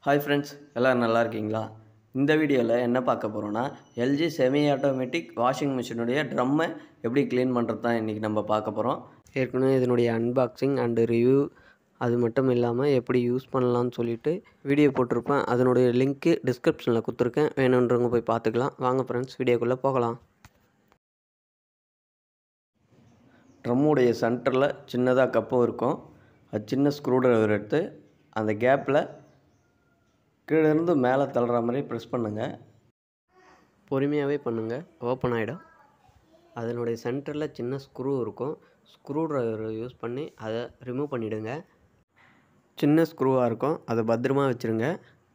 hi friends எல்லோரும் நல்லா இருக்கீங்களா இந்த வீடியோவில் என்ன பார்க்க போகிறோன்னா எல்ஜி செமி ஆட்டோமேட்டிக் வாஷிங் மிஷினுடைய ட்ரம்மை எப்படி க்ளீன் பண்ணுறது தான் இன்றைக்கி நம்ம பார்க்க போகிறோம் ஏற்கனவே இதனுடைய அன்பாக்சிங் அண்டு ரிவ்யூ அது மட்டும் இல்லாமல் எப்படி யூஸ் பண்ணலாம்னு சொல்லிட்டு வீடியோ போட்டிருப்பேன் அதனுடைய லிங்க்கு டிஸ்கிரிப்ஷனில் கொடுத்துருக்கேன் வேணுன்றவங்க போய் பார்த்துக்கலாம் வாங்க ஃப்ரெண்ட்ஸ் வீடியோக்குள்ளே போகலாம் ட்ரம்முடைய சென்டரில் சின்னதாக கப்பும் இருக்கும் அது சின்ன ஸ்க்ரூ ட்ரைவர் எடுத்து அந்த கேப்பில் கீழே இருந்து மேலே தள்ளுற மாதிரி ப்ரெஸ் பண்ணுங்கள் பொறுமையாகவே பண்ணுங்கள் ஓப்பன் ஆகிடும் அதனுடைய சென்டரில் சின்ன ஸ்க்ரூ இருக்கும் ஸ்க்ரூ ட்ரைவரை யூஸ் பண்ணி அதை ரிமூவ் பண்ணிவிடுங்க சின்ன ஸ்க்ரூவாக இருக்கும் அதை பத்திரமா வச்சுருங்க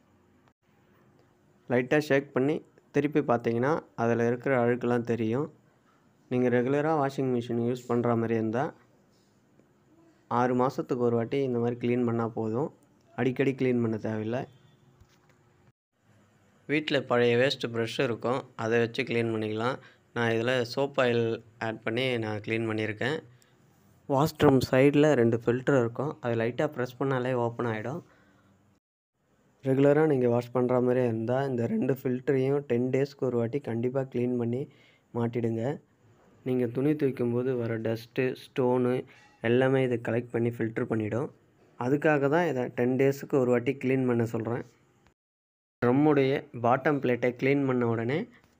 லைட்டாக ஷேக் பண்ணி திருப்பி பார்த்தீங்கன்னா அதில் இருக்கிற அழுக்கெல்லாம் தெரியும் நீங்கள் ரெகுலராக வாஷிங் மிஷின் யூஸ் பண்ணுற மாதிரி இருந்தால் ஆறு மாதத்துக்கு ஒரு வாட்டி இந்த மாதிரி க்ளீன் பண்ணால் போதும் அடிக்கடி க்ளீன் பண்ண தேவையில்லை வீட்டில் பழைய வேஸ்ட்டு ப்ரஷ் இருக்கும் அதை வச்சு க்ளீன் பண்ணிக்கலாம் நான் இதில் சோப் ஆயில் ஆட் பண்ணி நான் க்ளீன் பண்ணியிருக்கேன் வாஷ்ரூம் சைடில் ரெண்டு ஃபில்டர் இருக்கும் அது லைட்டாக ப்ரெஸ் பண்ணாலே ஓப்பன் ஆகிடும் ரெகுலராக நீங்கள் வாஷ் பண்ணுற மாதிரி இருந்தால் இந்த ரெண்டு ஃபில்டரையும் டென் டேஸ்க்கு ஒரு வாட்டி கண்டிப்பாக க்ளீன் பண்ணி மாட்டிடுங்க நீங்கள் துணி துவைக்கும்போது வர டஸ்ட்டு ஸ்டோனு எல்லாமே இது கலெக்ட் பண்ணி ஃபில்டர் பண்ணிடும் அதுக்காக தான் இதை டென் டேஸுக்கு ஒரு வாட்டி க்ளீன் பண்ண சொல்கிறேன் ட்ரம்முடைய பாட்டம் பிளேட்டை க்ளீன் பண்ண உடனே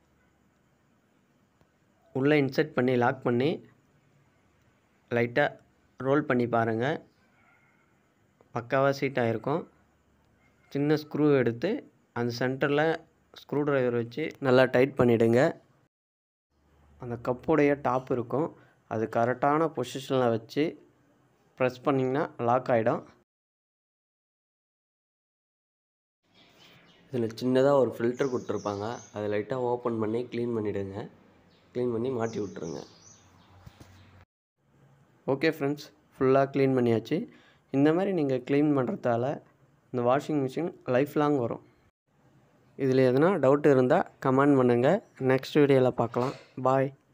உள்ளே இன்செர்ட் பண்ணி லாக் பண்ணி லைட்டாக ரோல் பண்ணி பாருங்கள் பக்காவாக சீட் ஆகிருக்கும் சின்ன ஸ்க்ரூ எடுத்து அந்த சென்டரில் ஸ்க்ரூ ட்ரைவர் வச்சு நல்லா டைட் பண்ணிவிடுங்க அந்த கப்புடைய டாப் இருக்கும் அது கரெக்டான பொசிஷனில் வச்சு ப்ரெஸ் பண்ணிங்கன்னா லாக் ஆகிடும் இதில் சின்னதாக ஒரு ஃபில்டர் கொடுத்துருப்பாங்க அதை லைட்டாக ஓப்பன் பண்ணி க்ளீன் பண்ணிவிடுங்க க்ளீன் பண்ணி மாட்டி விட்ருங்க ஓகே ஃப்ரெண்ட்ஸ் ஃபுல்லாக க்ளீன் பண்ணியாச்சு இந்த மாதிரி நீங்கள் க்ளீன் பண்ணுறதால இந்த வாஷிங் மிஷின் லைஃப் லாங் வரும் இதில் எதனா டவுட் இருந்தால் கமெண்ட் பண்ணுங்கள் நெக்ஸ்ட் வீடியோவில் பார்க்கலாம் பாய்